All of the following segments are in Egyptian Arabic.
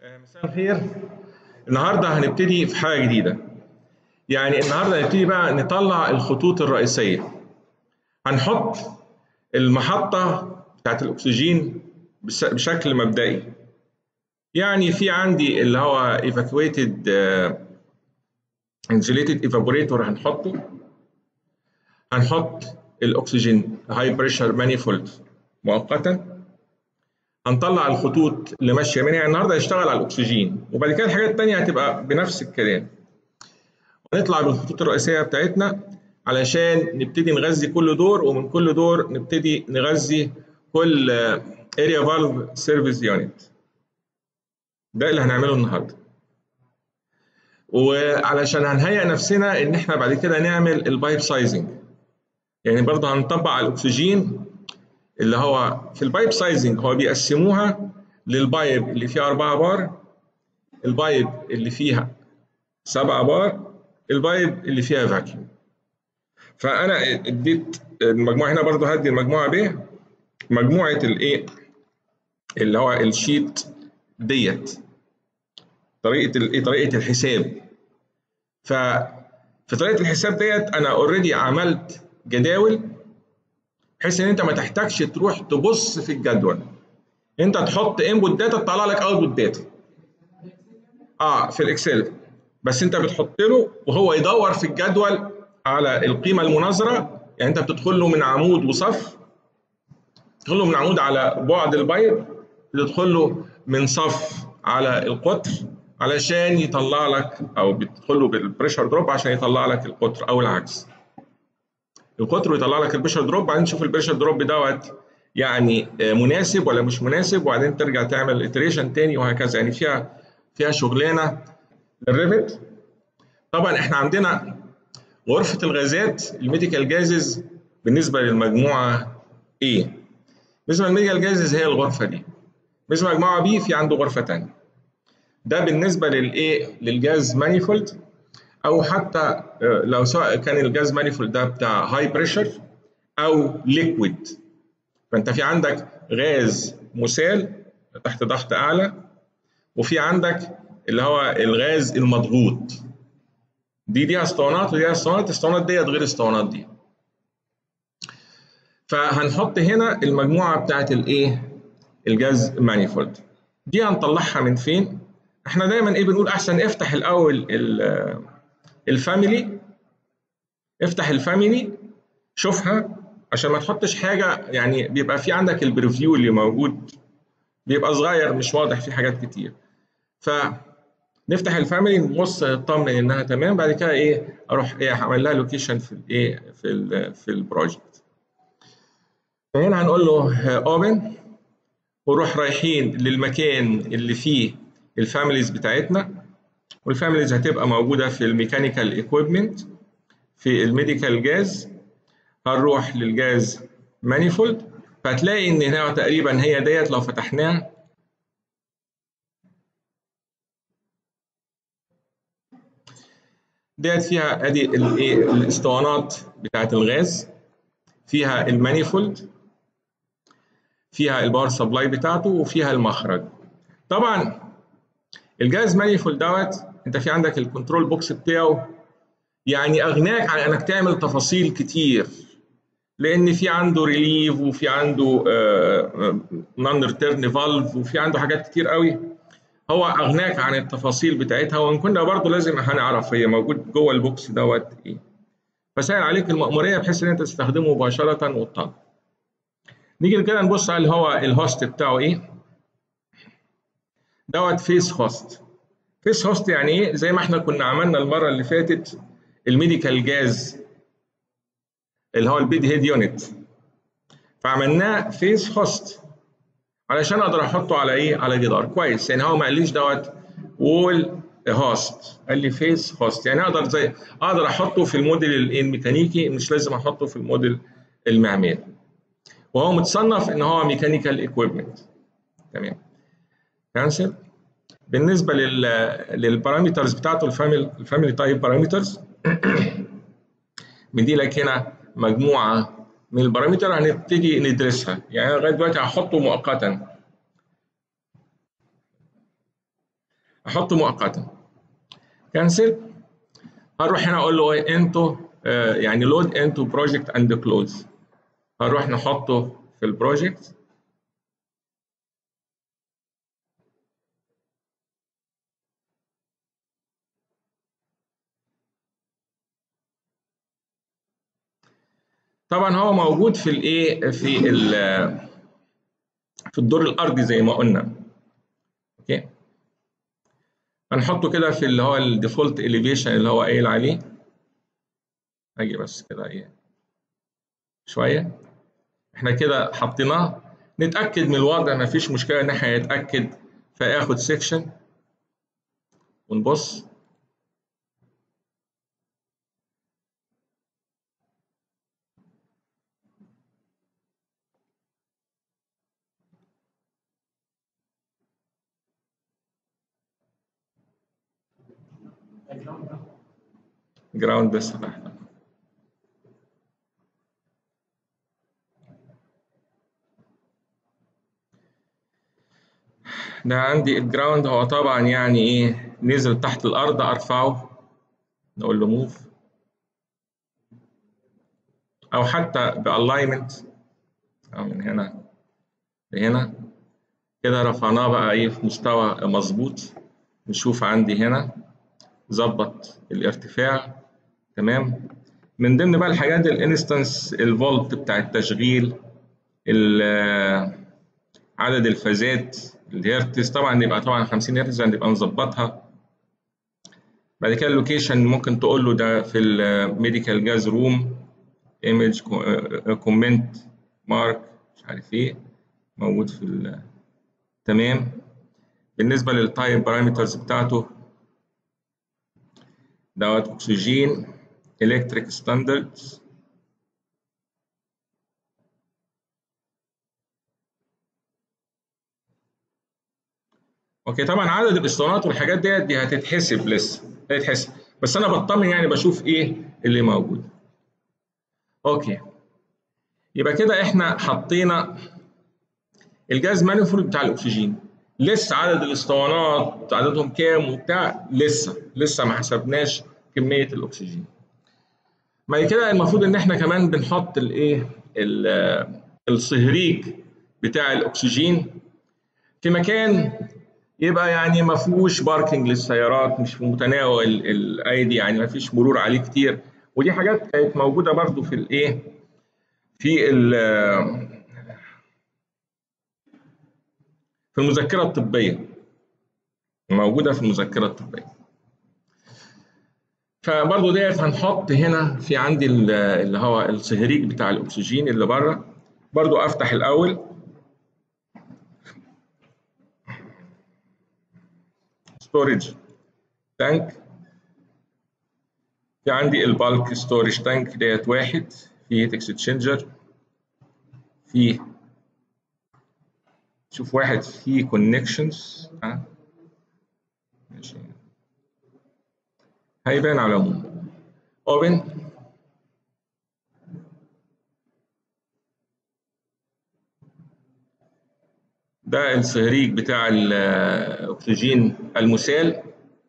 مساء الخير النهارده هنبتدي في حاجه جديده يعني النهارده هنبتدي بقى نطلع الخطوط الرئيسيه هنحط المحطه بتاعت الاكسجين بس- بشكل مبدئي يعني في عندي اللي هو evacuated uh, insulated evaporator هنحطه هنحط الاكسجين هاي بريشر مانيفولد مؤقتا هنطلع الخطوط اللي ماشيه منها يعني النهارده هيشتغل على الاكسجين وبعد كده الحاجات التانيه هتبقى بنفس الكلام ونطلع بالخطوط الرئيسيه بتاعتنا علشان نبتدي نغذي كل دور ومن كل دور نبتدي نغذي كل اريا فالف سيرفيس يونت ده اللي هنعمله النهارده وعلشان هنهيئ نفسنا ان احنا بعد كده نعمل البايب سايزنج يعني برضه هنطبق على الاكسجين اللي هو في البايب سايزنج هو بيقسموها للبايب اللي فيها 4 بار البايب اللي فيها 7 بار البايب اللي فيها فاكيوم فانا اديت المجموعه هنا برضه هدي المجموعه ب مجموعه الايه اللي هو الشيت ديت طريقه الايه طريقه الحساب ف في طريقه الحساب ديت انا اوريدي عملت جداول بحيث ان انت ما تحتاجش تروح تبص في الجدول انت تحط انبوت داتا تطلع لك اوتبوت داتا اه في الاكسل بس انت بتحط له وهو يدور في الجدول على القيمه المناظره يعني انت بتدخل له من عمود وصف تدخل له من عمود على بعد البيض بتدخل له من صف على القطر علشان يطلع لك او بتدخل له بالبريشر دروب عشان يطلع لك القطر او العكس القطر ويطلع لك البريشر دروب بعدين تشوف البريشر دروب دوت يعني مناسب ولا مش مناسب وبعدين ترجع تعمل اتريشن تاني وهكذا يعني فيها فيها شغلانه للريفت طبعا احنا عندنا غرفه الغازات الميديكال جازز بالنسبه للمجموعه A بالنسبه للميديكال جازز هي الغرفه دي بالنسبه للمجموعه B في عنده غرفه ثانيه ده بالنسبه للايه للجاز مانيفولد او حتى لو سواء كان الجاز مانيفولد ده بتاع هاي بريشر او ليكويد فانت في عندك غاز مسال تحت ضغط اعلى وفي عندك اللي هو الغاز المضغوط دي دي اسطوانات ودي اسطوانات الاسطوانات ديت غير الاسطوانات دي فهنحط هنا المجموعه بتاعت الايه الجاز مانيفولد دي هنطلعها من فين احنا دايما ايه بنقول احسن افتح الاول الفاميلي افتح الفاميلي شوفها عشان ما تحطش حاجه يعني بيبقى في عندك البريفيو اللي موجود بيبقى صغير مش واضح فيه حاجات كتير فنفتح الفاميلي نبص نطمن انها تمام بعد كده ايه اروح ايه هعمل لها لوكيشن في الايه في ال في البروجكت فهنا هنقول له اوبن ونروح رايحين للمكان اللي فيه الفاميليز بتاعتنا والفاميليز هتبقى موجوده في الميكانيكال ايكويبمنت في الميديكال جاز هنروح للجاز مانيفولد فهتلاقي ان هنا تقريبا هي ديت لو فتحناها ديت فيها ادي الايه الاسطوانات بتاعت الغاز فيها المانيفولد فيها الباور سبلاي بتاعته وفيها المخرج طبعا الجاز مانيفولد دوت انت في عندك الكنترول بوكس بتاعه يعني اغناك عن انك تعمل تفاصيل كتير لان في عنده ريليف وفي عنده نون ريتيرن فالف وفي عنده حاجات كتير قوي هو اغناك عن التفاصيل بتاعتها وان كنا برضه لازم هنعرف هي موجود جوه البوكس دوت ايه فسهل عليك المأمورية بحيث ان انت تستخدمه مباشرة وتطلع نيجي كده نبص على اللي هو الهوست بتاعه ايه دوت فيس هوست فيس هوست يعني ايه زي ما احنا كنا عملنا المرة اللي فاتت الميديكال جاز اللي هو البيد هيد يونت فعملناه فيس هوست علشان اقدر احطه على ايه على جدار كويس يعني هو ما قاليش دوت وول هوست قال لي فيس هوست يعني اقدر زي اقدر احطه في الموديل الميكانيكي مش لازم احطه في الموديل المعماري وهو متصنف ان هو ميكانيكال ايكويبمنت تمام كانسل بالنسبه لل للبارامترز بتاعته الفاميلي الفاميلي تايب بارامترز مدي لك هنا مجموعه من البارامتر هنبتدي ندرسها يعني لغايه دلوقتي هحطه مؤقتا احطه مؤقتا كانسل هنروح هنا اقول له ايه انتو آه يعني لود انتو بروجكت اند كلوز هنروح نحطه في البروجكت طبعا هو موجود في الايه في ال في الدور الارضي زي ما قلنا اوكي هنحطه كده في اللي هو الديفولت اليفيشن اللي هو قايل عليه اجي بس كده ايه شويه احنا كده حطيناه نتاكد من الوضع ما فيش مشكله ان احنا نتاكد فاخد سيكشن ونبص جراوند بس تحت ده عندي الجراوند هو طبعا يعني ايه نزل تحت الارض ارفعه نقول له موف او حتى بالاينمنت او من هنا لهنا كده رفعناه بقى ايه في مستوى مظبوط نشوف عندي هنا ظبط الارتفاع تمام من ضمن بقى الحاجات الانستنس الفولت بتاع التشغيل عدد الفازات الهرتز طبعا يبقى طبعا 50 هرتز هنبقى نظبطها بعد كده اللوكيشن ممكن تقول له ده في الميديكال جاز روم ايمج كومنت مارك مش عارف ايه موجود في ال تمام بالنسبه للتايب بارامترز بتاعته دوت اكسجين الكتريك ستاندردز اوكي طبعا عدد الاسطوانات والحاجات ديت دي هتتحسب لسه هتتحسب بس انا بطمن يعني بشوف ايه اللي موجود اوكي يبقى كده احنا حطينا الجاز مانيفولد بتاع الاكسجين لسه عدد الاسطوانات عددهم كام وبتاع لسه لسه ما حسبناش كميه الاكسجين بعد كده المفروض ان احنا كمان بنحط الايه الصهريج بتاع الاكسجين في مكان يبقى يعني ما فيهوش باركنج للسيارات مش في متناول الايدي يعني ما فيش مرور عليه كتير ودي حاجات كانت موجوده برضو في الايه في ال في المذكره الطبيه موجوده في المذكره الطبيه فبرضو ديت هنحط هنا في عندي اللي هو الصهريج بتاع الاكسجين اللي بره برضو افتح الاول ستورج تانك في عندي البالك ستورج تانك ديت واحد في هيت اكسشينجر في شوف واحد فيه كونكشنز ها ماشي هيبان على العموم اوبن ده الصهريج بتاع الاكسجين المسال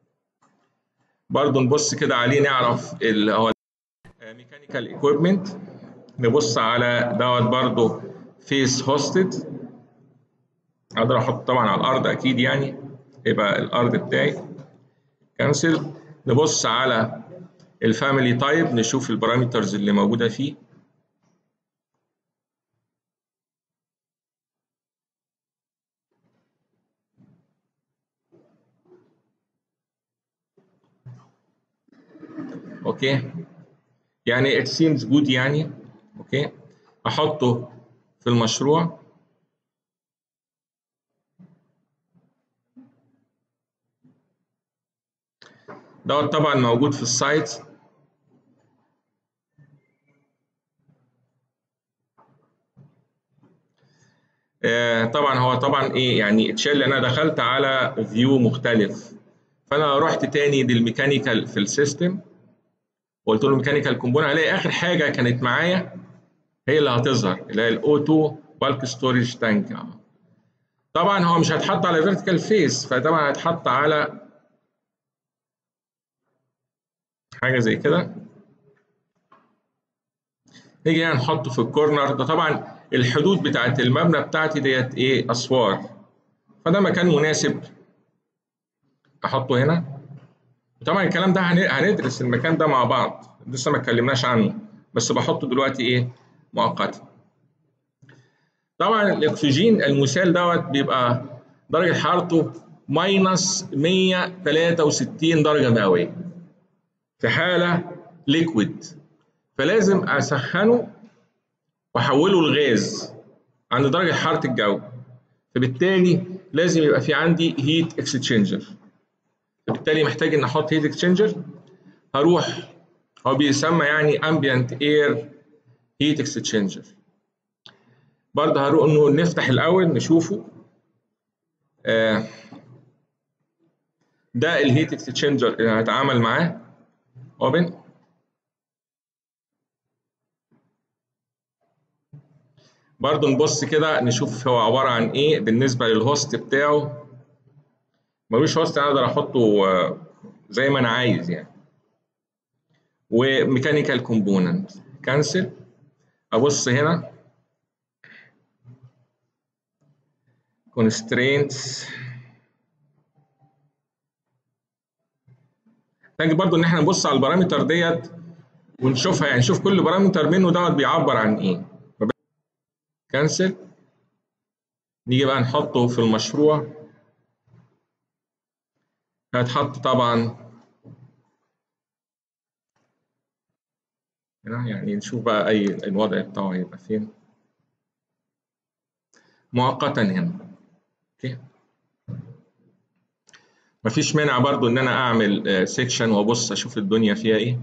برضو نبص كده عليه نعرف اللي هو ميكانيكال ايكويبمنت نبص على دوت برضو فيس هوستد اقدر احط طبعا على الارض اكيد يعني يبقى الارض بتاعي كانسل نبص على الفاميلي تايب نشوف البارامترز اللي موجوده فيه اوكي يعني it seems good يعني اوكي احطه في المشروع دوت طبعا موجود في السايت آه طبعا هو طبعا ايه يعني اتشال انا دخلت على فيو مختلف فانا رحت تاني للميكانيكال في السيستم وقلت له ميكانيكال كومبوننت هلاقي اخر حاجه كانت معايا هي اللي هتظهر اللي هي الاو 2 بالك ستورج تانك طبعا هو مش هيتحط على فيرتيكال فيس فطبعا هيتحط على حاجه زي كده نيجي هنا نحطه في الكورنر ده طبعا الحدود بتاعت المبنى بتاعتي ديت ايه اسوار فده مكان مناسب احطه هنا طبعا الكلام ده هندرس المكان ده مع بعض لسه ما اتكلمناش عنه بس بحطه دلوقتي ايه مؤقتا طبعا الاكسجين المسال دوت بيبقى درجه حرارته ماينس 163 درجه مئويه في حاله ليكويد فلازم اسخنه واحوله لغاز عند درجه حراره الجو فبالتالي لازم يبقى في عندي هيت اكسشينجر فبالتالي محتاج ان احط هيت اكسشينجر هروح هو بيسمى يعني ambient air heat exchanger برضه هروح انه نفتح الاول نشوفه آه ده الهيت اكسشينجر اللي هتعامل معاه اوبن برضه نبص كده نشوف هو عباره عن ايه بالنسبه للهوست بتاعه ملوش هوست انا اقدر احطه زي ما انا عايز يعني وميكانيكال كومبوننت كانسل ابص هنا constraints محتاج برضو ان احنا نبص على البارامتر ديت ونشوفها يعني نشوف كل بارامتر منه دوت بيعبر عن ايه كانسل نيجي بقى نحطه في المشروع هيتحط طبعا هنا يعني نشوف بقى اي الوضع بتاعه هيبقى فين مؤقتا هنا اوكي مفيش مانع برضو ان انا اعمل سيكشن وابص اشوف الدنيا فيها ايه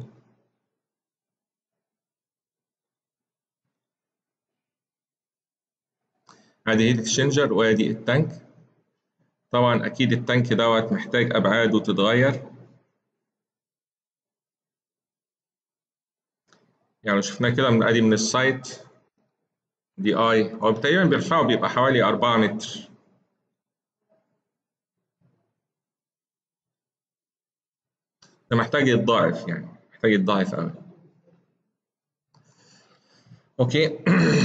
ادي هيت اكسشينجر وادي التانك طبعا اكيد التانك دوت محتاج ابعاده تتغير يعني شفناه كده من ادي من السايت دي اي هو تقريبا بيرفعه بيبقى حوالي 4 متر ده محتاج يتضاعف يعني محتاج يتضاعف قوي اوكي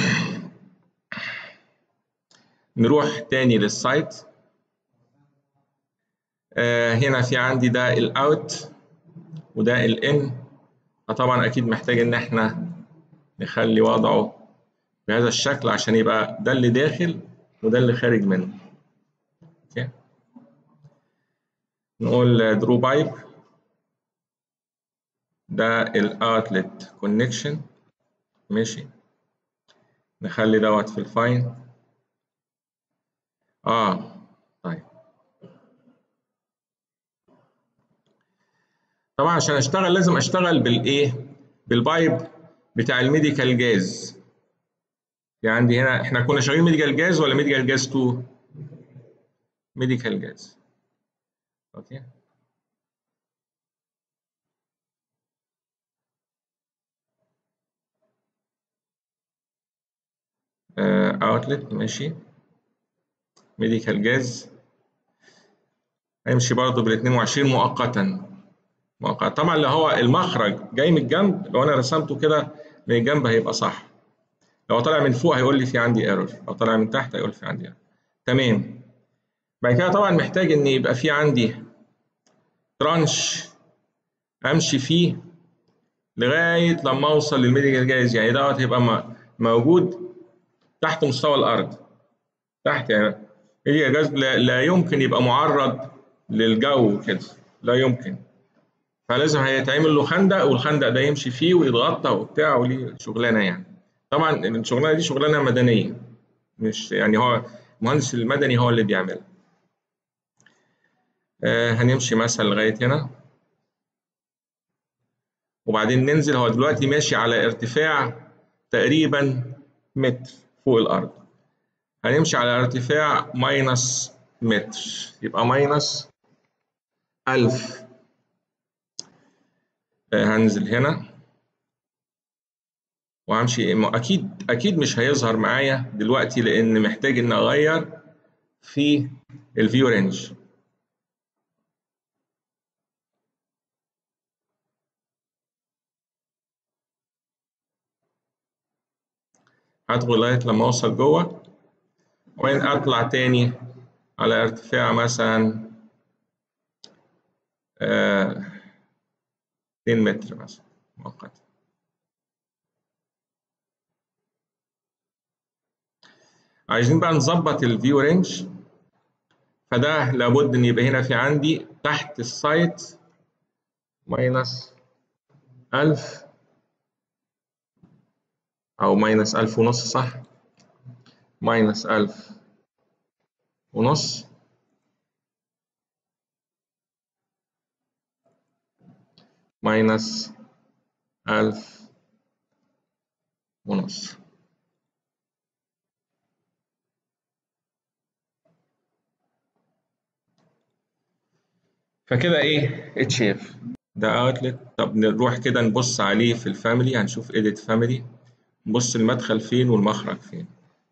نروح تاني للسايت آه هنا في عندي ده الاوت وده الان فطبعا اكيد محتاج ان احنا نخلي وضعه بهذا الشكل عشان يبقى ده اللي داخل وده اللي خارج منه اوكي نقول درو بايب ده الاوتلت كونكشن ماشي نخلي دوت في الفاين اه طيب طبعا عشان اشتغل لازم اشتغل بالايه بالبايب بتاع الميديكال جاز يعني عندي هنا احنا كنا شغالين ميديكال جاز ولا ميديكال جاز 2 ميديكال جاز اوكي اوتلت ماشي ميديكال جاز هيمشي برضه بال 22 مؤقتا مؤقتا طبعا اللي هو المخرج جاي من الجنب لو انا رسمته كده من الجنب هيبقى صح لو طالع من فوق هيقول لي في عندي ايرور لو طالع من تحت هيقول في عندي ايرور تمام بعد كده طبعا محتاج ان يبقى في عندي ترانش امشي فيه لغايه لما اوصل للميديكال جاز يعني دوت هيبقى موجود تحت مستوى الارض تحت يعني الميديكال جاز لا يمكن يبقى معرض للجو كده لا يمكن فلازم هيتعمل له خندق والخندق ده يمشي فيه ويتغطى وبتاع وليه شغلانه يعني طبعا الشغلانه دي شغلانه مدنيه مش يعني هو المهندس المدني هو اللي بيعملها آه هنمشي مثلا لغايه هنا وبعدين ننزل هو دلوقتي ماشي على ارتفاع تقريبا متر فوق الارض هنمشي على ارتفاع ماينس متر يبقى ماينس ألف آه هنزل هنا وهمشي اكيد اكيد مش هيظهر معايا دلوقتي لان محتاج ان اغير في الفيو رينج هدخل لغاية لما أوصل جوه وبعدين أطلع تاني على ارتفاع مثلا آه 2 متر مثلا مؤقتا عايزين بقى نظبط الفيو رينج فده لابد ان يبقى هنا في عندي تحت السايت ماينس 1000 او ماينس 1000 ونص صح ماينس 1000 ونص ماينس 1000 ونص فكده ايه اتشاف ده اوتلت طب نروح كده نبص عليه في الفاميلي هنشوف ايديت فاميلي نبص المدخل فين والمخرج فين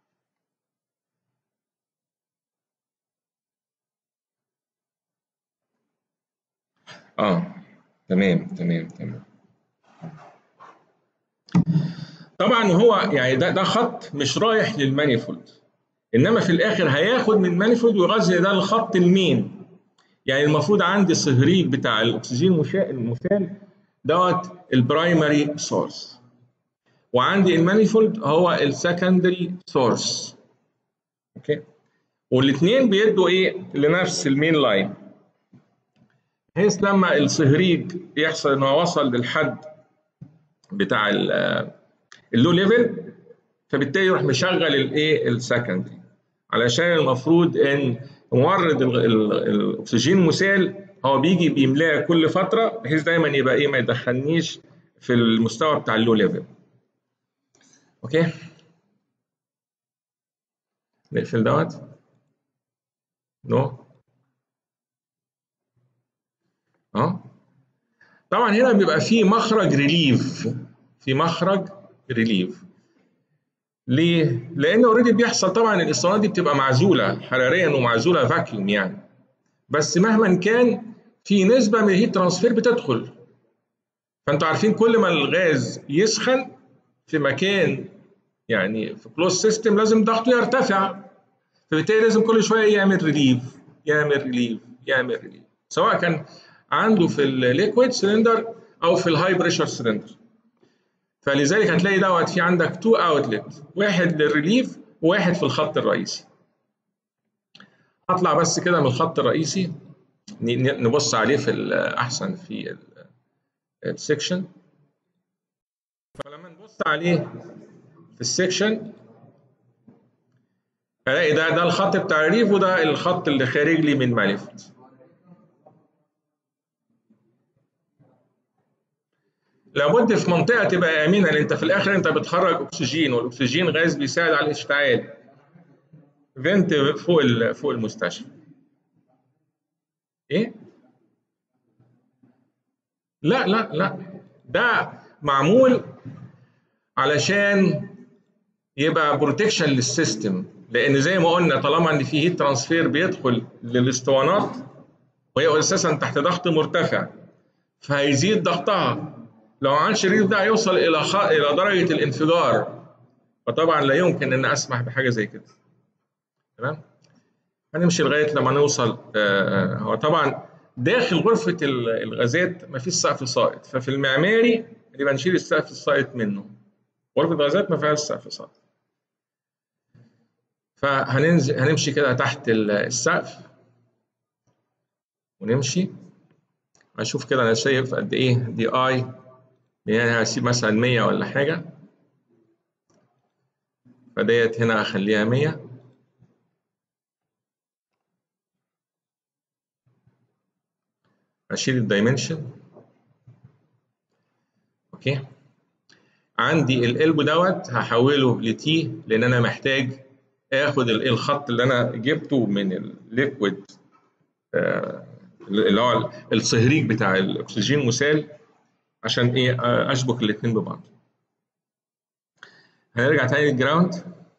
اه تمام تمام تمام طبعا هو يعني ده ده خط مش رايح للمانيفولد انما في الاخر هياخد من المانيفولد ويغذي ده الخط المين يعني المفروض عندي الصهريج بتاع الاكسجين المسال دوت البرايمري سورس وعندي المانيفولد هو السكندري سورس اوكي والاثنين بيدوا ايه لنفس المين لاين بحيث لما الصهريج يحصل ان هو وصل للحد بتاع اللو ليفل فبالتالي يروح مشغل الايه السكندري علشان المفروض ان مورد الاكسجين مسال هو بيجي بيملاه كل فتره بحيث دايما يبقى ايه ما يدخلنيش في المستوى بتاع اللو ليفل اوكي نقفل دوت نو اه طبعا هنا بيبقى في مخرج ريليف في مخرج ريليف ليه؟ لأن اوريدي بيحصل طبعا الاسطوانات دي بتبقى معزولة حراريا ومعزولة فاكيوم يعني بس مهما كان في نسبة من الهيت ترانسفير بتدخل فانتوا عارفين كل ما الغاز يسخن في مكان يعني في كلوز سيستم لازم ضغطه يرتفع فبالتالي لازم كل شوية يعمل ريليف يعمل ريليف يعمل ريليف سواء كان عنده في الليكويد سلندر او في الهاي بريشر سلندر فلذلك هتلاقي دوت في عندك تو اوتلت واحد للريليف وواحد في الخط الرئيسي هطلع بس كده من الخط الرئيسي نبص عليه في احسن في السكشن فلما نبص عليه في السكشن الاقي ده ده الخط بتاع الريف وده الخط اللي خارج لي من مانيفولد لابد في منطقه تبقى امنه لان انت في الاخر انت بتخرج اكسجين والاكسجين غاز بيساعد على الاشتعال فنت فوق فوق المستشفى ايه لا لا لا ده معمول علشان يبقى بروتكشن للسيستم لان زي ما قلنا طالما ان في هيت ترانسفير بيدخل للاسطوانات وهي اساسا تحت ضغط مرتفع فهيزيد ضغطها لو عن شريط ده هيوصل الى خ... الى درجه الانفجار فطبعا لا يمكن ان اسمح بحاجه زي كده تمام هنمشي لغايه لما نوصل آه هو طبعا داخل غرفه الغازات ما فيش سقف ساقط ففي المعماري يبقى نشيل السقف الساقط منه غرفه الغازات ما فيهاش سقف ساقط فهننزل هنمشي كده تحت السقف ونمشي اشوف كده انا شايف قد ايه دي اي يعني هسيب مثلا 100 ولا حاجه فديت هنا اخليها 100 اشيل الدايمنشن اوكي عندي القلب دوت هحوله لتي لان انا محتاج اخد الخط اللي انا جبته من الليكويد اللي هو الصهريج بتاع الاكسجين مسال عشان ايه اشبك الاثنين ببعض هنرجع تاني للجراوند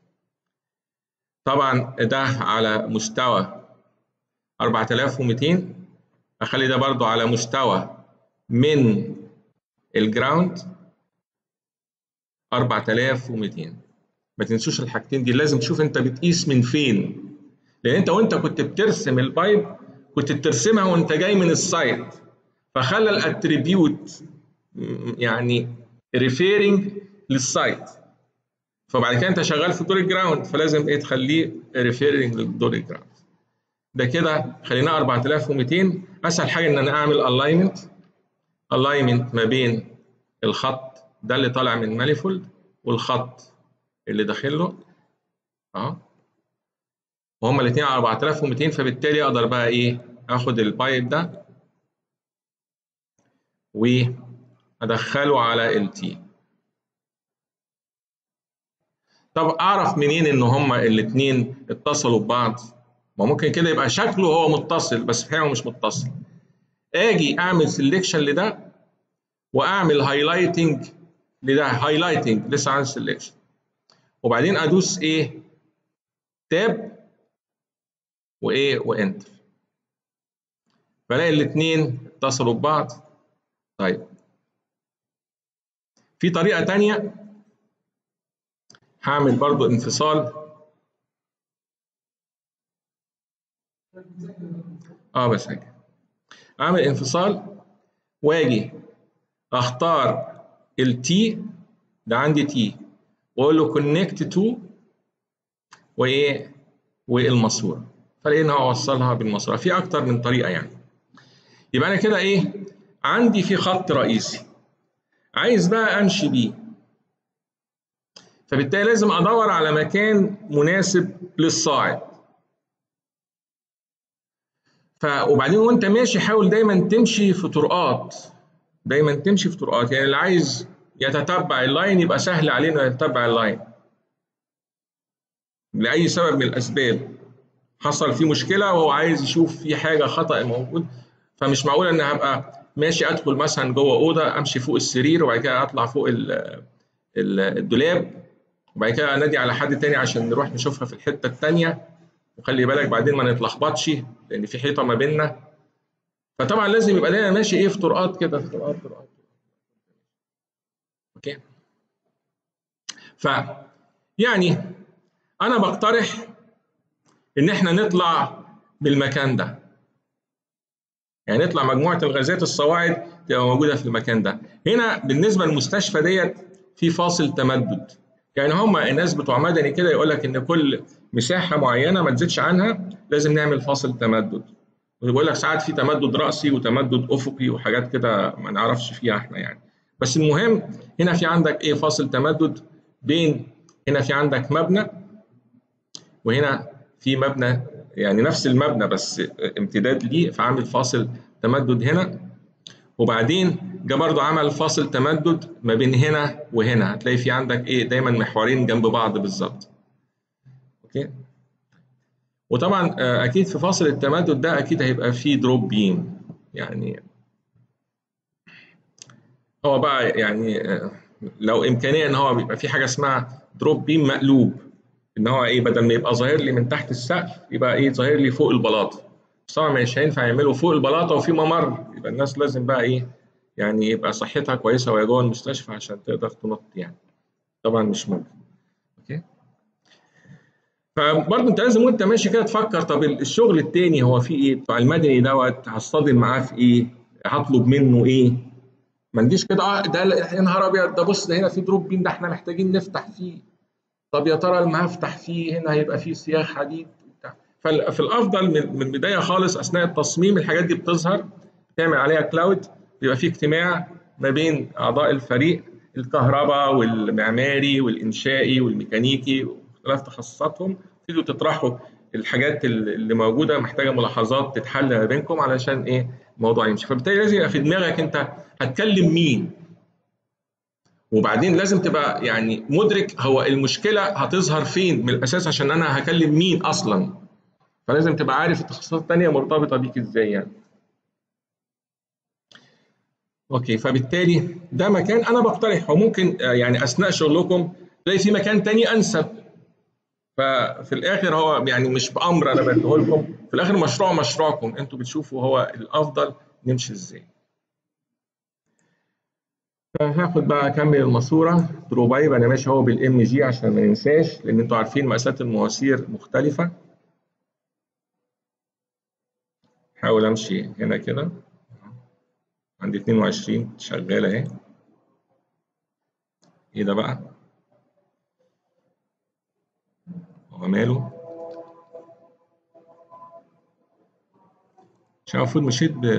طبعا ده على مستوى 4200 اخلي ده برضو على مستوى من الجراوند 4200 ما تنسوش الحاجتين دي لازم تشوف انت بتقيس من فين لان انت وانت كنت بترسم البايب كنت بترسمها وانت جاي من السايت فخلى الاتريبيوت يعني ريفيرنج للسايت فبعد كده انت شغال في دور الجراوند فلازم ايه تخليه ريفيرنج للدور الجراوند ده كده خليناه 4200 اسهل حاجه ان انا اعمل الاينمنت الاينمنت ما بين الخط ده اللي طالع من مانيفولد والخط اللي داخل له اهو وهما الاثنين على 4200 فبالتالي اقدر بقى ايه اخد البايب ده وادخله على ال تي طب اعرف منين ان هما الاثنين اتصلوا ببعض ما ممكن كده يبقى شكله هو متصل بس في مش متصل اجي اعمل سيلكشن لده واعمل هايلايتنج لده هايلايتنج لسه عن سيلكشن وبعدين ادوس ايه تاب وايه وانتر بلاقي الاثنين اتصلوا ببعض طيب في طريقه تانية هعمل برضو انفصال اه بس هيك اعمل انفصال واجي اختار التي ده عندي تي واقول له كونكت تو وايه والماسوره فلاقي ان هو وصلها بالماسوره في اكتر من طريقه يعني يبقى انا كده ايه عندي في خط رئيسي عايز بقى امشي بيه فبالتالي لازم ادور على مكان مناسب للصاعد ف وبعدين وانت ماشي حاول دايما تمشي في طرقات دايما تمشي في طرقات يعني اللي عايز يتتبع اللاين يبقى سهل عليه انه يتتبع اللاين لاي سبب من الاسباب حصل فيه مشكله وهو عايز يشوف في حاجه خطا موجود فمش معقول ان هبقى ماشي ادخل مثلا جوه اوضه امشي فوق السرير وبعد كده اطلع فوق الدولاب وبعد كده انادي على حد تاني عشان نروح نشوفها في الحته التانيه وخلي بالك بعدين ما نتلخبطش لان في حيطه ما بيننا فطبعا لازم يبقى دايما ماشي ايه في طرقات كده في طرقات طرقات اوكي ف يعني انا بقترح ان احنا نطلع بالمكان ده يعني نطلع مجموعه الغازات الصواعد تبقى موجوده في المكان ده هنا بالنسبه للمستشفى ديت في فاصل تمدد يعني هم الناس بتوع مدني كده يقول لك ان كل مساحه معينه ما تزيدش عنها لازم نعمل فاصل تمدد وبيقول لك ساعات في تمدد راسي وتمدد افقي وحاجات كده ما نعرفش فيها احنا يعني بس المهم هنا في عندك ايه فاصل تمدد بين هنا في عندك مبنى وهنا في مبنى يعني نفس المبنى بس امتداد ليه فعامل فاصل تمدد هنا وبعدين جه برضه عمل فاصل تمدد ما بين هنا وهنا هتلاقي في عندك ايه دايما محورين جنب بعض بالظبط اوكي وطبعا اكيد في فاصل التمدد ده اكيد هيبقى فيه دروب بيم يعني هو بقى يعني لو امكانيه ان هو بيبقى في حاجه اسمها دروب بيم مقلوب ان هو ايه بدل ما يبقى ظاهر لي من تحت السقف يبقى ايه ظاهر لي فوق البلاطه بس طبعا مش هينفع يعملوا فوق البلاطه وفي ممر يبقى الناس لازم بقى ايه يعني يبقى صحتها كويسه وهي جوه المستشفى عشان تقدر تنط يعني طبعا مش ممكن اوكي فبرضه انت لازم وانت ماشي كده تفكر طب الشغل التاني هو فيه ايه بتاع المدني دوت هصطدم معاه في ايه هطلب منه ايه ما نجيش كده اه ده يا نهار ابيض ده بص ده هنا في دروب بين ده احنا محتاجين نفتح فيه طب يا ترى لما هفتح فيه هنا هيبقى فيه سياخ حديد وبتاع ففي الافضل من البدايه خالص اثناء التصميم الحاجات دي بتظهر تعمل عليها كلاود بيبقى في اجتماع ما بين اعضاء الفريق الكهرباء والمعماري والانشائي والميكانيكي واختلاف تخصصاتهم تبتدوا تطرحوا الحاجات اللي موجوده محتاجه ملاحظات تتحل ما بينكم علشان ايه الموضوع يمشي فبالتالي لازم يبقى في دماغك انت هتكلم مين وبعدين لازم تبقى يعني مدرك هو المشكله هتظهر فين من الاساس عشان انا هكلم مين اصلا فلازم تبقى عارف التخصصات الثانيه مرتبطه بيك ازاي يعني اوكي فبالتالي ده مكان انا بقترح وممكن يعني اثناء شغلكم تلاقي في مكان تاني انسب ففي الاخر هو يعني مش بامر انا بديه لكم في الاخر مشروع مشروعكم انتوا بتشوفوا هو الافضل نمشي ازاي هاخد بقى اكمل الماسوره درو بايب انا ماشي اهو بالام جي عشان ما ننساش لان انتوا عارفين مقاسات المواسير مختلفه حاول امشي هنا كده عندي 22 شغاله اهي ايه ده بقى هو ماله عشان المفروض مشيت ب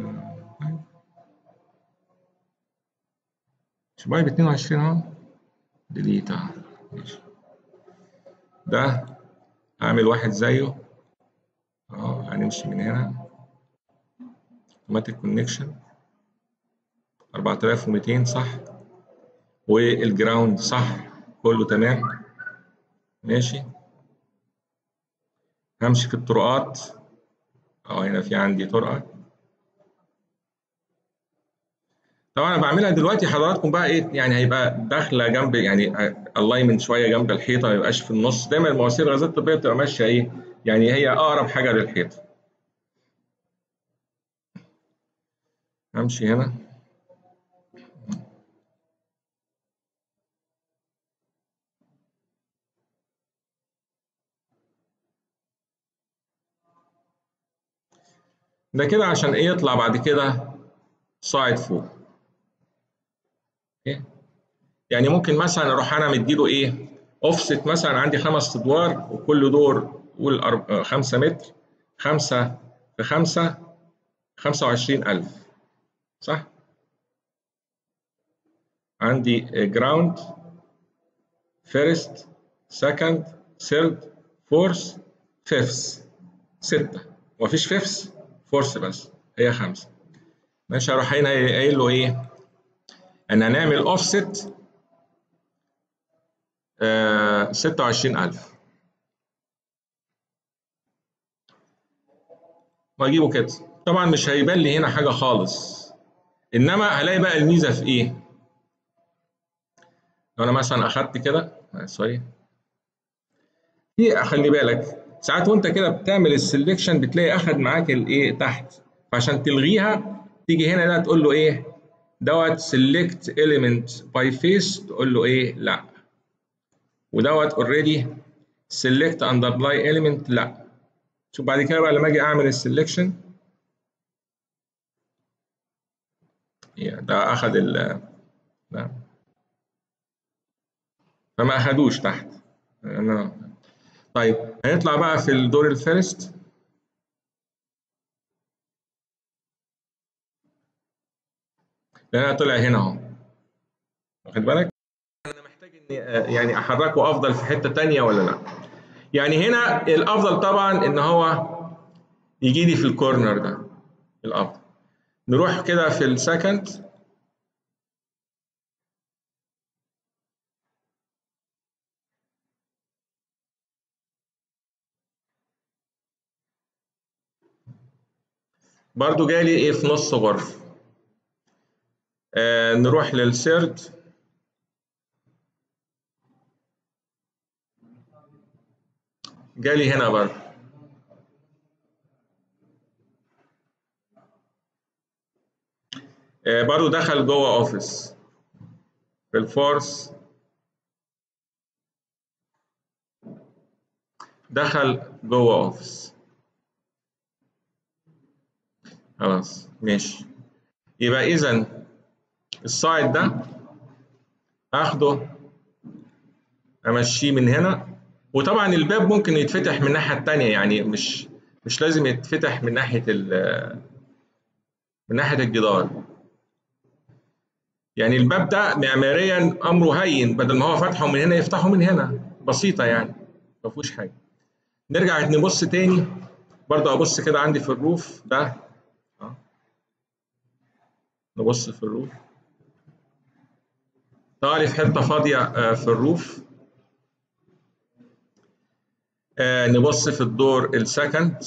مش بايب 22 اهو ديليت اهو ماشي ده هعمل واحد زيه اهو هنمشي من هنا اوتوماتيك كونكشن 4200 صح والجراوند صح كله تمام ماشي همشي في الطرقات اه هنا في عندي طرقه طبعا انا بعملها دلوقتي حضراتكم بقى ايه يعني هيبقى داخله جنب يعني الاينمنت شويه جنب الحيطه ما يبقاش في النص دايما المواسير الغازات الطبيه بتبقى ماشيه ايه يعني هي اقرب حاجه للحيطه همشي هنا ده كده عشان ايه يطلع بعد كده صاعد فوق إيه؟ يعني ممكن مثلا اروح انا مديله ايه اوفست مثلا عندي خمس ادوار وكل دور قول 5 متر 5 في 5 25000 صح عندي جراوند فيرست سكند ثيرد فورث فيفث ستة ومفيش فيفث فورث بس هي خمسة ماشي هروح هنا قايل له ايه ان هنعمل اوفست آه 26000 واجيبه كده طبعا مش هيبان لي هنا حاجه خالص انما هلاقي بقى الميزه في ايه لو انا مثلا اخدت كده سوري في خلي بالك ساعات وانت كده بتعمل السلكشن بتلاقي اخد معاك الايه تحت فعشان تلغيها تيجي هنا ده تقول له ايه دوت select element by face تقول له ايه لا ودوت already select underlie element لا شوف بعد كده بقى لما اجي اعمل السلكشن ده اخد ال لا فما اخدوش تحت انا طيب هيطلع بقى في الدور الفيرست لان طلع هنا اهو واخد بالك انا محتاج اني يعني احركه افضل في حته تانية ولا لا يعني هنا الافضل طبعا ان هو يجي لي في الكورنر ده الافضل نروح كده في السكند برضو جالي ايه في نص غرفة آه نروح للسيرد جالي هنا برضو آه برضو دخل جوه اوفيس في الفورس دخل جوه اوفيس خلاص ماشي يبقى اذا السايد ده هاخده امشيه من هنا وطبعا الباب ممكن يتفتح من الناحيه الثانيه يعني مش مش لازم يتفتح من ناحيه من ناحيه الجدار يعني الباب ده معماريا امره هين بدل ما هو فتحه من هنا يفتحه من هنا بسيطه يعني ما فيهوش حاجه نرجع نبص تاني برضه ابص كده عندي في الروف ده نبص في الروف طالع في حته فاضيه في الروف نبص في الدور السكند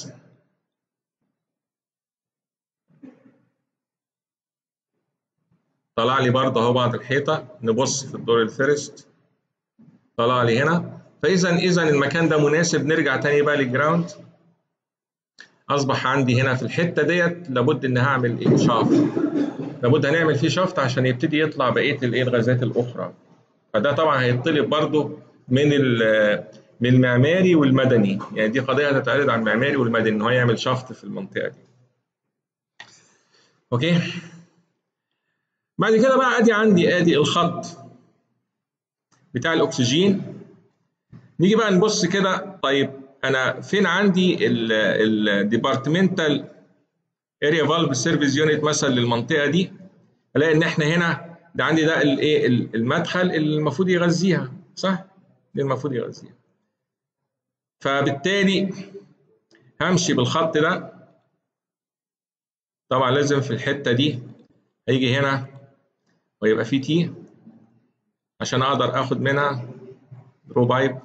طلع لي برضه اهو بعض الحيطه نبص في الدور الفيرست طلع لي هنا فاذا اذا المكان ده مناسب نرجع تاني بقى للجراوند اصبح عندي هنا في الحته ديت لابد ان هعمل ايه شاف لابد هنعمل فيه شفط عشان يبتدي يطلع بقيه الايه الغازات الاخرى فده طبعا هيطلب برضو من من المعماري والمدني يعني دي قضيه هتتعرض على المعماري والمدني ان هو يعمل شفط في المنطقه دي اوكي بعد كده بقى ادي عندي ادي الخط بتاع الاكسجين نيجي بقى نبص كده طيب انا فين عندي الديبارتمنتال اريا فالف سيرفيس يونت مثلا للمنطقه دي الاقي ان احنا هنا ده عندي ده الايه المدخل اللي المفروض يغذيها صح اللي المفروض يغذيها فبالتالي همشي بالخط ده طبعا لازم في الحته دي هيجي هنا ويبقى في تي عشان اقدر اخد منها درو بايب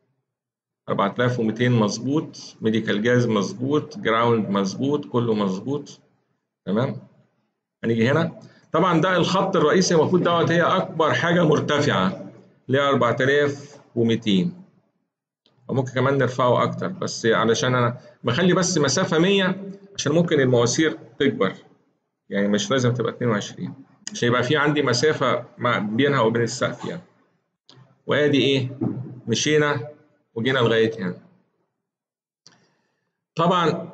4200 مظبوط ميديكال جاز مظبوط جراوند مظبوط كله مظبوط تمام هنيجي هنا طبعا ده الخط الرئيسي المفروض دوت هي اكبر حاجه مرتفعه اللي هي 4200 وممكن كمان نرفعه اكتر بس علشان انا بخلي بس مسافه 100 عشان ممكن المواسير تكبر يعني مش لازم تبقى 22 عشان يبقى في عندي مسافه ما بينها وبين السقف يعني وادي ايه مشينا وجينا لغايه هنا طبعا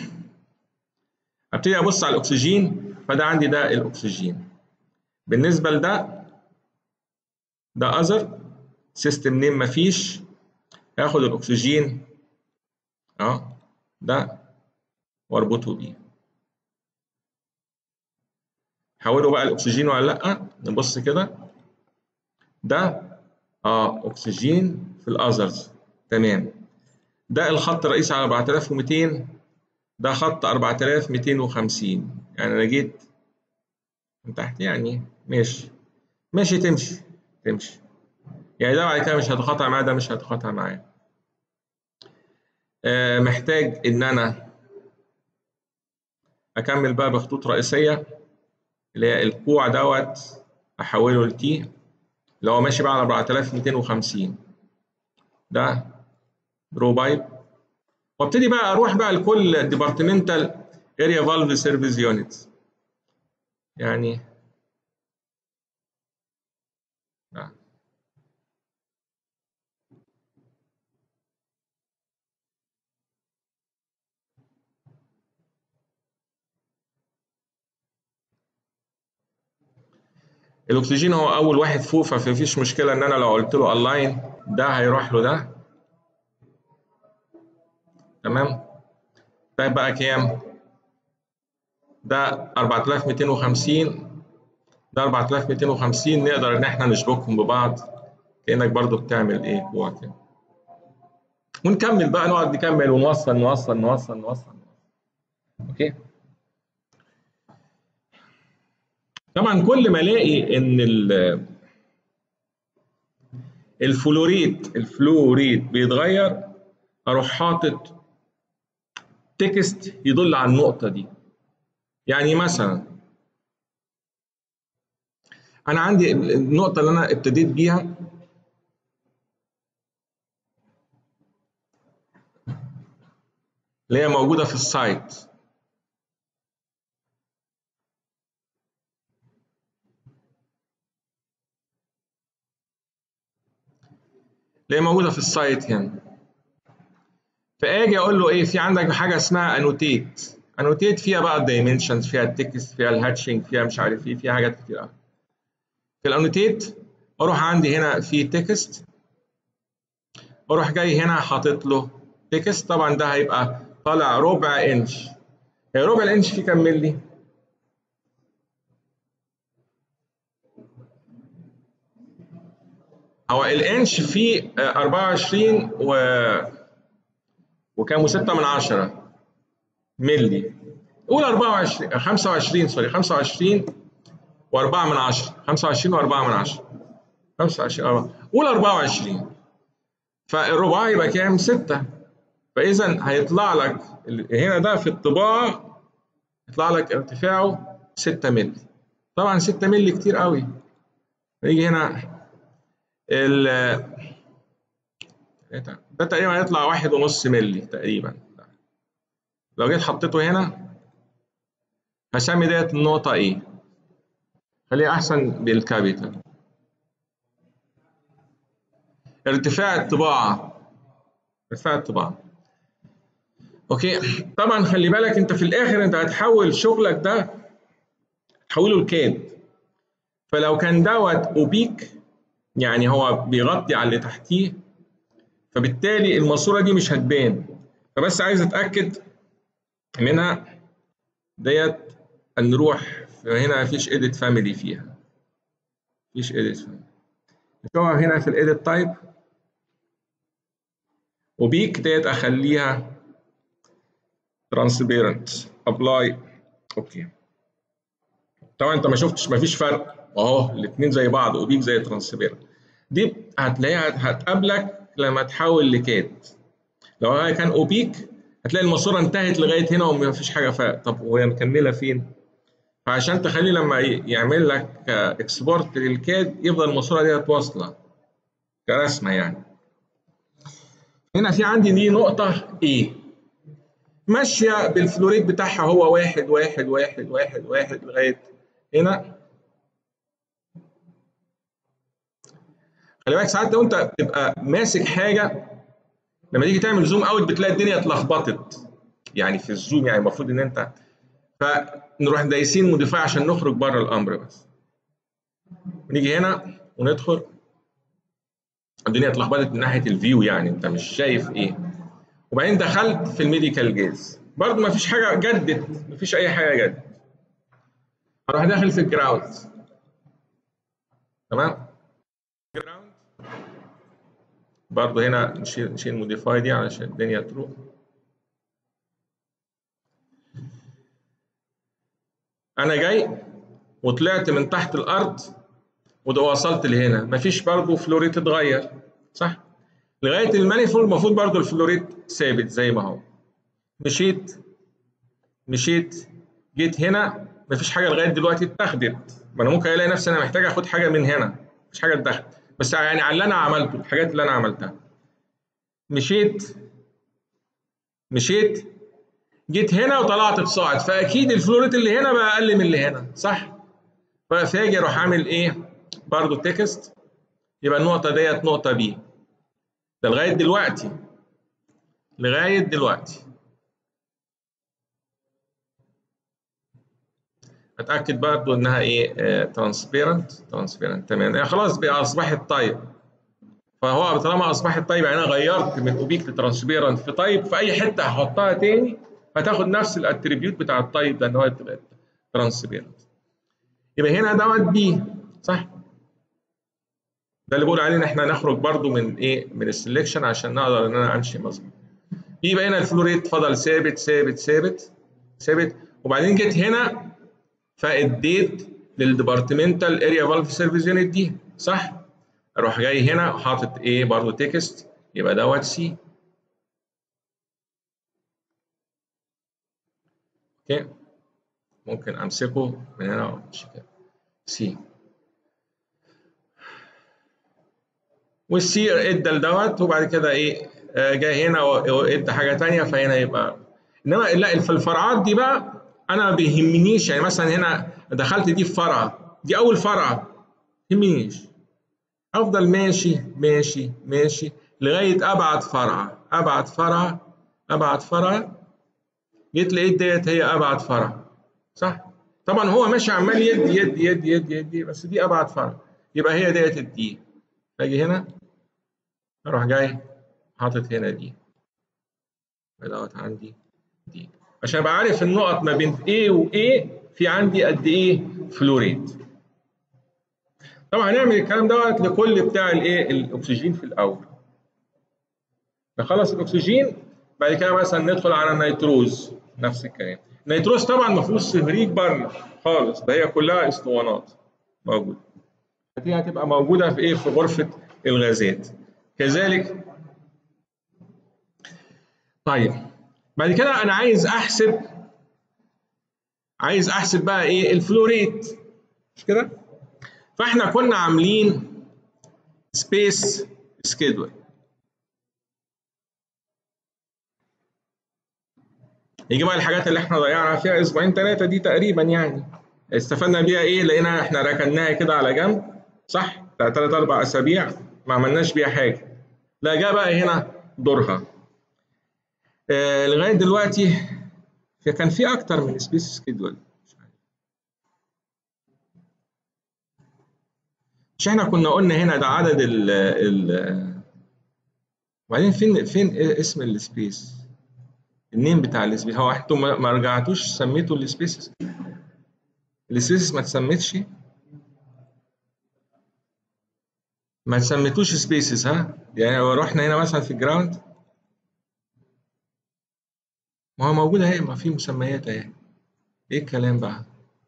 ابتدي ابص على الاكسجين فده عندي ده الاكسجين بالنسبه لده ده اذر سيستم نيم مفيش هاخد الاكسجين اه ده واربطه بيه حوله بقى الاكسجين ولا لا نبص كده ده اه اكسجين في الاذرز تمام ده الخط الرئيسي على 4200 ده خط 4250 يعني انا جيت من تحت يعني ماشي ماشي تمشي تمشي يعني ده بعد كده مش هتقاطع معاه ده مش هتقاطع معاه آه محتاج ان انا اكمل بقى بخطوط رئيسيه اللي هي الكوع دوت احوله لتي اللي هو ماشي بقى على 4250 ده درو بايب وابتدي بقى اروح بقى لكل ديبارتمنتال اريا فالف سيرفيس يونت يعني آه. الاكسجين هو اول واحد فوق فمفيش مشكله ان انا لو قلت له الاين ده هيروح له ده تمام ده بقى كام ده 4250 ده 4250 نقدر ان احنا نشبكهم ببعض كانك برضو بتعمل ايه كوع كده ونكمل بقى نقعد نكمل ونوصل نوصل نوصل نوصل اوكي طبعا كل ما الاقي ان الفلوريت الفلوريت بيتغير اروح حاطط تكست يدل على النقطه دي يعني مثلا انا عندي النقطه اللي انا ابتديت بيها اللي هي موجوده في السايت اللي هي موجوده في السايت هنا فاجي اقول له ايه في عندك حاجه اسمها انوتيت انوتيت فيها بقى الدايمنشنز فيها التكست فيها الهاتشنج فيها مش عارف ايه فيها حاجات كتير قوي في الانوتيت اروح عندي هنا في تكست اروح جاي هنا حاطط له تكست طبعا ده هيبقى طالع ربع انش هي ربع الانش فيه كام ملي؟ هو الانش فيه 24 و وكام 6 من 10 ملي قول 24 25 سوري 25 و4 من 10 25 و4 من 10 25 4 قول 24 فالرباع يبقى كام 6 فاذا هيطلع لك هنا ده في الطباعه يطلع لك ارتفاعه 6 مللي طبعا 6 مللي كتير قوي نيجي هنا ال ده تقريبا هيطلع واحد ونص مللي تقريبا لو جيت حطيته هنا هسمي ديت النقطة ايه خليها احسن بالكابيتال ارتفاع الطباعه ارتفاع الطباعه اوكي طبعا خلي بالك انت في الاخر انت هتحول شغلك ده تحوله لكاد فلو كان دوت اوبيك يعني هو بيغطي على اللي تحتيه فبالتالي الماسوره دي مش هتبان فبس عايز اتاكد منها ديت نروح هنا مفيش edit family فيها مفيش edit family نشوفها هنا في الايديت تايب وبيك ديت اخليها transparent apply اوكي طبعا انت ما شفتش ما فيش فرق اهو الاثنين زي بعض وبيك زي ترانسبيرنت دي هتلاقيها هتقابلك لما تحول لكات لو هي كان اوبيك هتلاقي الماسوره انتهت لغايه هنا وما فيش حاجه فرق طب وهي مكمله فين؟ فعشان تخلي لما يعمل لك اكسبورت للكاد يفضل الماسوره ديت واصله كرسمه يعني هنا في عندي دي نقطه ايه ماشيه بالفلوريت بتاعها هو واحد واحد واحد واحد واحد لغايه هنا خلي بالك ساعات لو انت بتبقى ماسك حاجه لما تيجي تعمل زوم اوت بتلاقي الدنيا اتلخبطت يعني في الزوم يعني المفروض ان انت فنروح دايسين موديفاي عشان نخرج بره الامر بس نيجي هنا وندخل الدنيا اتلخبطت من ناحيه الفيو يعني انت مش شايف ايه وبعدين دخلت في الميديكال جيز برضه ما فيش حاجه جدت ما فيش اي حاجه جدت اروح داخل في الجراوند تمام جراوند برضه هنا نشيل نشيل موديفاي دي علشان الدنيا تروح انا جاي وطلعت من تحت الارض وده وصلت لهنا مفيش برضه فلوريت اتغير صح لغايه المانيفول المفروض برضه الفلوريت ثابت زي ما هو مشيت مشيت جيت هنا مفيش حاجه لغايه دلوقتي اتاخدت ما انا ممكن الاقي نفسي انا محتاج اخد حاجه من هنا مفيش حاجه اتاخدت بس يعني على اللي انا عملته الحاجات اللي انا عملتها مشيت مشيت جيت هنا وطلعت اتصاعد فاكيد الفلوريت اللي هنا بقى اقل من اللي هنا صح فاجي اروح اعمل ايه برضو تكست يبقى النقطه ديت نقطه بي ده لغايه دلوقتي لغايه دلوقتي اتاكد برضو انها ايه ترانسبيرنت ترانسبيرنت تمام يعني خلاص بقى اصبحت طيب فهو طالما اصبحت طيب يعني انا غيرت من اوبيك لترانسبيرنت في طيب في اي حته هحطها تاني هتاخد نفس الاتريبيوت بتاع الطيب ده ان هو تبقى ترانسبيرنت يبقى هنا دوت بي صح ده اللي بقول عليه ان احنا نخرج برضو من ايه من السلكشن عشان نقدر ان انا امشي مظبوط يبقى هنا الفلوريت فضل ثابت ثابت ثابت ثابت وبعدين جيت هنا فاديت للديبارتمنتال اريا فالف سيرفيس يونت دي صح اروح جاي هنا حاطط ايه برضو تكست يبقى دوت سي اوكي ممكن امسكه من هنا وامشي كده سي والسي ادى لدوت وبعد كده ايه آه جاي هنا وادى حاجه ثانيه فهنا يبقى انما لا في الفرعات دي بقى انا ما بيهمنيش يعني مثلا هنا دخلت دي في فرعه دي اول فرعه ما يهمنيش افضل ماشي ماشي ماشي لغايه ابعد فرعه ابعد فرعه ابعد فرعه جيت لقيت ديت هي ابعد فرع صح طبعا هو ماشي عمال يدي يدي يدي يدي يدي بس دي ابعد فرع يبقى هي ديت الدي اجي هنا اروح جاي حاطط هنا دي دوت عندي دي عشان ابقى عارف النقط ما بين A و A في عندي قد ايه فلوريت طبعا هنعمل الكلام دوت لكل بتاع الايه الاكسجين في الاول نخلص الاكسجين بعد كده مثلا ندخل على النيتروز نفس الكلام النيتروز طبعا ما فيهوش سهريج بره خالص ده هي كلها اسطوانات موجوده دي هتبقى موجوده في ايه في غرفه الغازات كذلك طيب بعد كده انا عايز احسب عايز احسب بقى ايه الفلوريت مش كده فاحنا كنا عاملين سبيس سكيدول يجي بقى الحاجات اللي احنا ضيعنا فيها اسبوعين ثلاثه دي تقريبا يعني استفدنا بيها ايه لقينا احنا ركناها كده على جنب صح بتاع ثلاث اربع اسابيع ما عملناش بيها حاجه لا جاء بقى هنا دورها آه لغايه دلوقتي كان في اكتر من سبيس سكيدول مش احنا كنا قلنا هنا ده عدد ال ال وبعدين فين فين اسم السبيس النيم بتاع السبيس هو انتوا ما رجعتوش سميتوا السبيسز السبيسز ما تسميتش ما تسميتوش سبيسز ها يعني لو رحنا هنا مثلا في الجراوند ما هو موجود اهي ما في مسميات اهي ايه الكلام بقى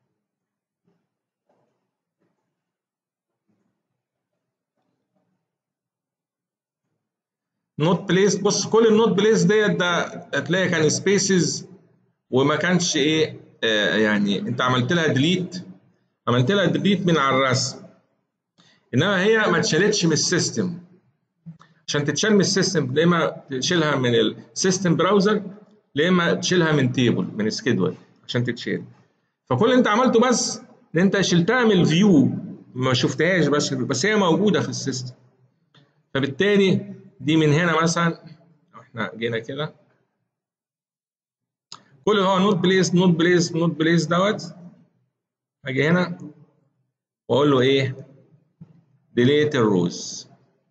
نوت بليس بص كل النوت بليس ديت ده هتلاقي كان سبيسز وما كانش ايه آه يعني انت عملت لها ديليت عملت لها ديليت من على الرسم انما هي ما اتشالتش من السيستم عشان تتشال من السيستم يا اما تشيلها من السيستم براوزر يا اما تشيلها من تيبل من سكيدول عشان تتشال فكل اللي انت عملته بس ان انت شلتها من الفيو ما شفتهاش بس بس هي موجوده في السيستم فبالتالي دي من هنا مثلا احنا جينا كده كل اللي هو نوت بليس نوت بليس نوت بليس دوت اجي هنا واقول له ايه ديليت الروز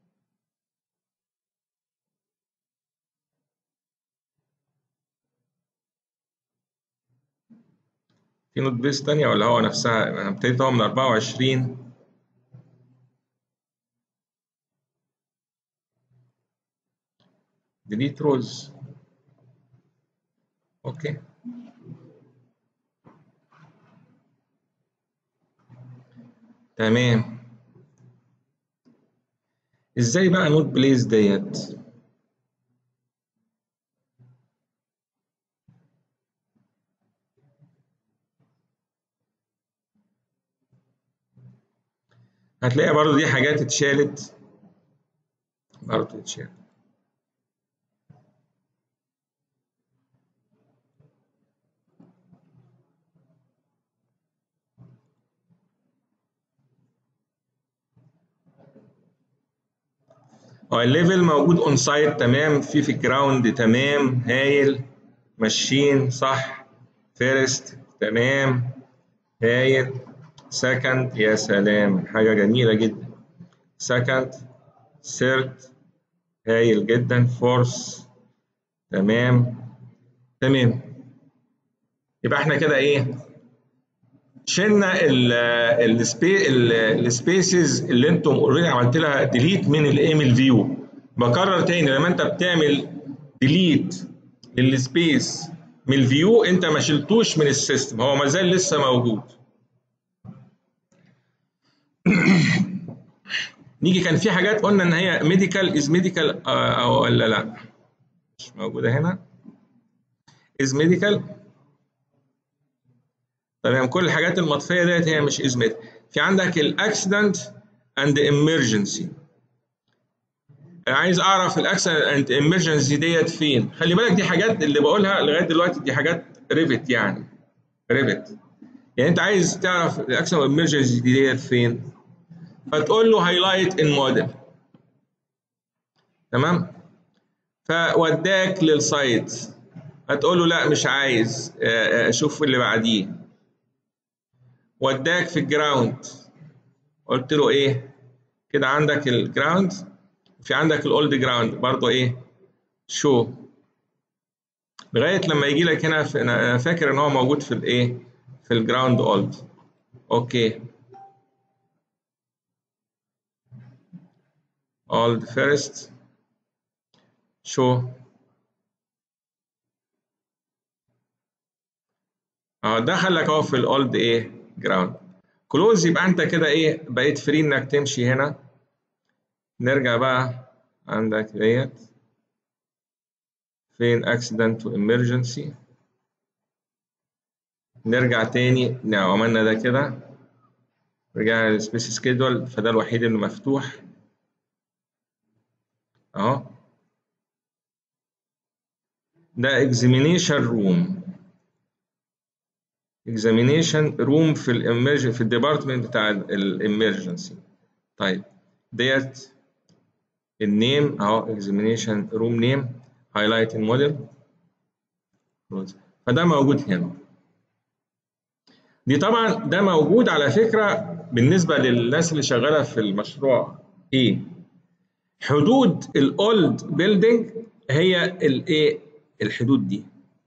في نوت بليس تانية ولا هو نفسها انا ابتديت هو من 24 delete rows اوكي تمام ازاي بقى نوت بليس ديت هتلاقي برضو دي حاجات اتشالت برضو اتشالت اه الليفل موجود اون سايت تمام في في الجراوند تمام هايل ماشيين صح فيرست تمام هايل سكند يا سلام حاجة جميلة جدا سكند ثيرد هايل جدا فورس تمام تمام يبقى احنا كده ايه شلنا السبيسز اللي انتم اوريدي عملت لها ديليت من الايميل فيو بكرر تاني لما انت بتعمل ديليت للسبيس من الفيو انت ما شلتوش من السيستم هو ما زال لسه موجود نيجي كان في حاجات قلنا ان هي ميديكال از ميديكال او ولا لا مش موجوده هنا از ميديكال تمام كل الحاجات المطفيه ديت هي مش ازمه في عندك الاكسيدنت اند امرجنسي عايز اعرف الاكسيدنت اند امرجنسي ديت فين خلي بالك دي حاجات اللي بقولها لغايه دلوقتي دي حاجات ريفت يعني ريفت يعني انت عايز تعرف الاكسيدنت امرجنسي ديت فين فتقول له هايلايت ان موديل تمام فوداك للسايت هتقول له لا مش عايز شوف اللي بعديه وداك في الجراوند قلت له ايه كده عندك الجراوند وفي عندك الاولد جراوند برضه ايه شو لغايه لما يجي لك هنا في انا فاكر ان هو موجود في الايه في الجراوند اولد اوكي old first show اه دخلك اهو في الاولد ايه جراوند كلوز يبقى انت كده ايه بقيت فري انك تمشي هنا نرجع بقى عندك ديت فين اكسيدنت وامرجنسي نرجع تاني نعم عملنا ده كده رجعنا للسبيس سكيدول فده الوحيد اللي مفتوح اهو ده examination room اكزامينيشن روم في الامرج في الديبارتمنت بتاع الامرجنسي طيب ديت النيم اهو اكزامينيشن روم نيم هايلايت الموديل فده موجود هنا دي طبعا ده موجود على فكره بالنسبه للناس اللي شغاله في المشروع ايه حدود الاولد بيلدينج هي الايه الحدود دي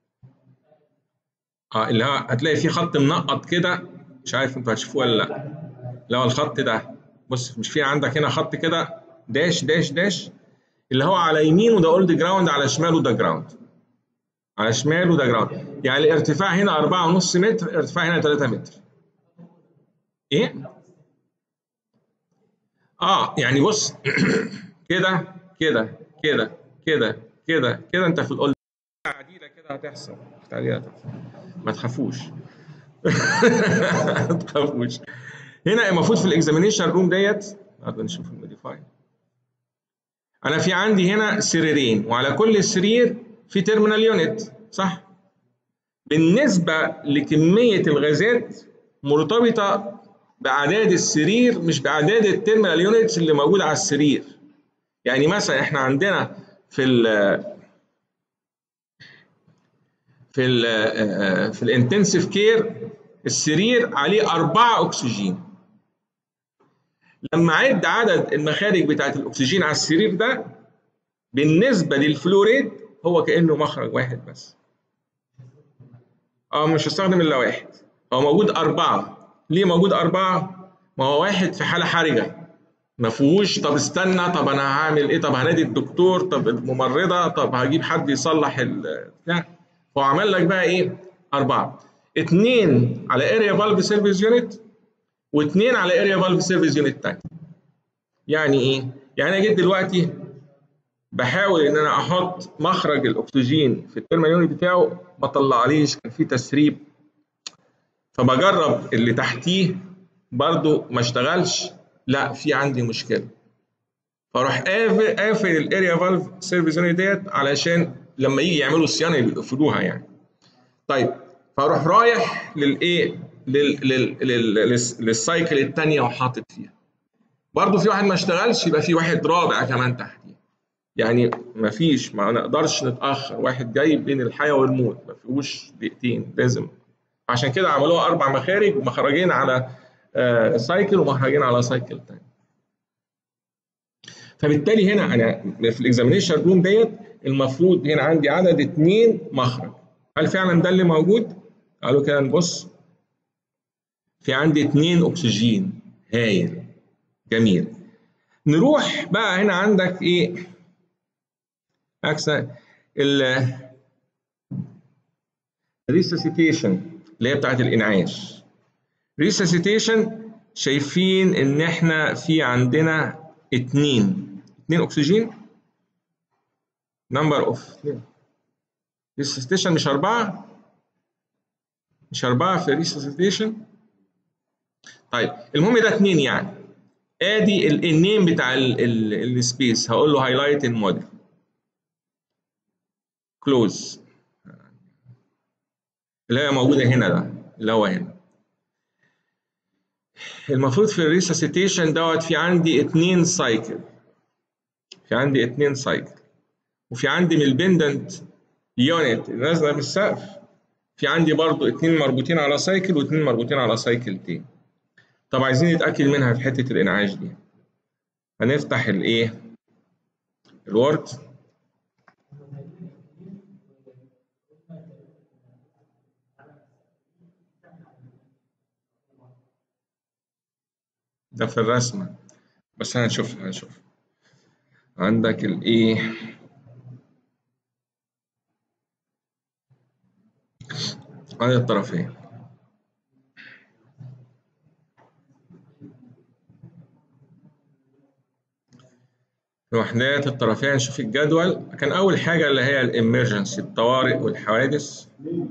اه اللي هو هتلاقي في خط منقط كده مش عارف انتوا هتشوفوه ولا لا اللي هو الخط ده بص مش في عندك هنا خط كده داش داش داش اللي هو على يمينه ده اولد جراوند على شماله ده جراوند على شماله ده جراوند يعني الارتفاع هنا 4.5 متر الارتفاع هنا 3 متر ايه اه يعني بص كده كده كده كده كده كده انت في الاولد عديله كده هتحصل تعديله هتحصل ما تخافوش ما تخافوش هنا المفروض في الاكزامينيشن روم ديت هذا نشوف الموديفاي انا في عندي هنا سريرين وعلى كل سرير في تيرمينال يونت صح بالنسبه لكميه الغازات مرتبطه باعداد السرير مش باعداد التيرمينال يونتس اللي موجوده على السرير يعني مثلا احنا عندنا في ال في ال في الانتنسيف كير السرير عليه أربعة أكسجين لما عد عدد المخارج بتاعت الأكسجين على السرير ده بالنسبة للفلوريد هو كأنه مخرج واحد بس اه مش هستخدم إلا واحد هو موجود أربعة ليه موجود أربعة؟ ما هو واحد في حالة حرجة ما فيهوش طب استنى طب أنا هعمل إيه طب هنادي الدكتور طب الممرضة طب هجيب حد يصلح ال لا هو عمل لك بقى ايه؟ أربعة. اثنين على اريا فالف سيرفيس يونت واثنين على اريا فالف سيرفيس يونت تاني. يعني ايه؟ يعني انا جيت دلوقتي بحاول ان انا احط مخرج الاكسجين في الترمينال يونت بتاعه ما طلعليش كان في تسريب فبجرب اللي تحتيه برضو ما اشتغلش لا في عندي مشكله فاروح قافل قافل الاريا فالف سيرفيس يونت ديت علشان لما يجي يعملوا صيانه يقفلوها يعني. طيب فاروح رايح للايه؟ لل... لل... لل... للسايكل الثانيه وحاطط فيها. برضه في واحد ما اشتغلش يبقى في واحد رابع كمان تحتيه. يعني ما فيش ما نقدرش نتاخر واحد جاي بين الحياه والموت ما فيهوش دقيقتين لازم عشان كده عملوها اربع مخارج مخرجين على آه سايكل ومخرجين على سايكل ثاني. فبالتالي هنا انا في الاكزامينيشن روم ديت المفروض هنا عندي عدد اثنين مخرج هل فعلا ده اللي موجود؟ قالوا كده نبص في عندي اثنين اكسجين هايل جميل نروح بقى هنا عندك ايه عكس ال ريسسيتيشن اللي هي بتاعت الانعاش ريسسيتيشن شايفين ان احنا في عندنا اتنين اتنين اكسجين نمبر اوف ريسسيتيشن مش اربعه مش اربعه في ريسسيتيشن طيب المهم ده اتنين يعني ادي النيم بتاع السبيس هقول له هايلايت الموديل كلوز اللي هي موجوده هنا ده اللي هو هنا المفروض في الريسسيتيشن دوت في عندي اتنين سايكل في عندي اتنين سايكل وفي عندي من البندنت يونت نازله من السقف في عندي برضو اتنين مربوطين على سايكل واتنين مربوطين على سايكل تاني طب عايزين نتاكد منها في حته الانعاش دي هنفتح الايه الوورد ده في الرسمة بس هنشوف هنشوف عندك الايه عدد الطرفين وحدات الطرفين نشوف الجدول كان أول حاجة اللي هي الإمرجنسي الطوارئ والحوادث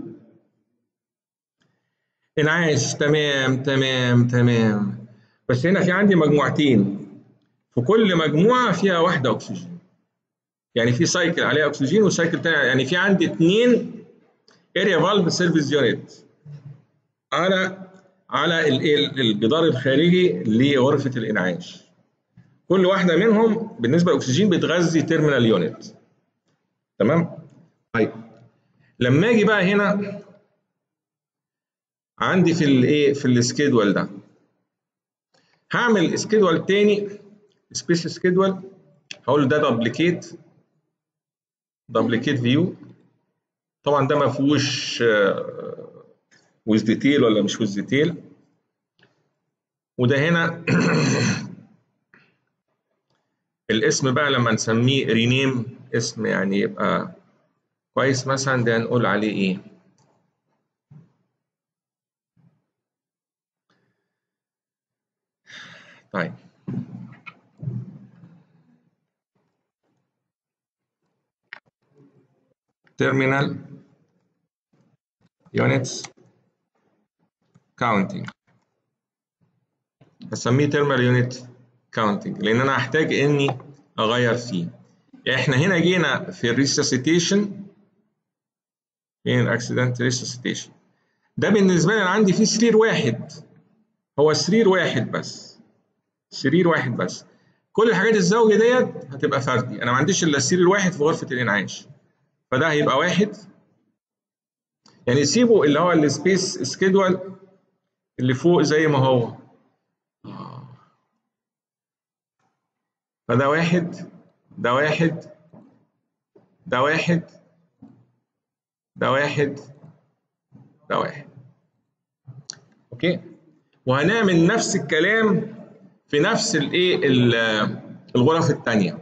انعاش تمام تمام تمام بس هنا في عندي مجموعتين في كل مجموعة فيها واحدة أكسجين يعني في سايكل عليها أكسجين وسايكل تاني يعني في عندي اتنين اريا فالف سيرفيس يونت على على الايه الجدار الخارجي لغرفه الانعاش كل واحده منهم بالنسبه للاكسجين بتغذي تيرمينال يونت تمام طيب لما اجي بقى هنا عندي في الايه في السكيدول ده هعمل سكيدول تاني سبيس سكيدول هقول له ده دوبليكيت دوبليكيت فيو طبعا ده ما فيهوش ويز ديتيل ولا مش ويز ديتيل وده هنا الاسم بقى لما نسميه رينيم اسم يعني يبقى كويس مثلا ده نقول عليه ايه طيب terminal units counting هسميه terminal unit counting لان انا هحتاج اني اغير فيه احنا هنا جينا في الريسسيتيشن فين الاكسيدنت ريسسيتيشن ده بالنسبه لي انا عندي فيه سرير واحد هو سرير واحد بس سرير واحد بس كل الحاجات الزوجي ديت هتبقى فردي انا ما عنديش الا السرير الواحد في غرفه الانعاش فده هيبقى واحد يعني سيبوا اللي هو السبيس سكيدول اللي فوق زي ما هو فده واحد ده واحد ده واحد ده واحد ده واحد اوكي وهنعمل نفس الكلام في نفس الايه الغرف الثانيه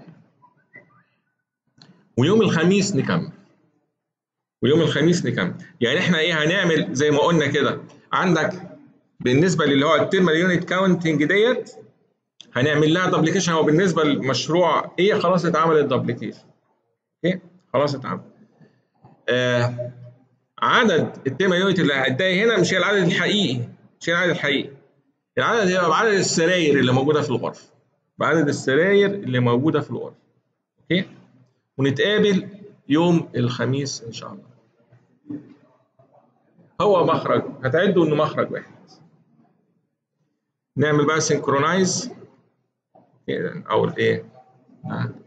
ويوم الخميس نكمل ويوم الخميس نكمل يعني احنا ايه هنعمل زي ما قلنا كده عندك بالنسبه للي هو التيرمال يونت كاونتنج ديت هنعمل لها دبليكيشن هو بالنسبه للمشروع ايه خلاص اتعمل الدبليكيشن اوكي خلاص اتعمل آه عدد التيرمال يونت اللي هتلاقي هنا مش هي العدد الحقيقي مش هي العدد الحقيقي العدد هيبقى بعدد السراير اللي موجوده في الغرفه بعدد السراير اللي موجوده في الغرفه اوكي ونتقابل يوم الخميس ان شاء الله هو مخرج هتعدوا انه مخرج واحد نعمل بقى سينكرونايز او الايه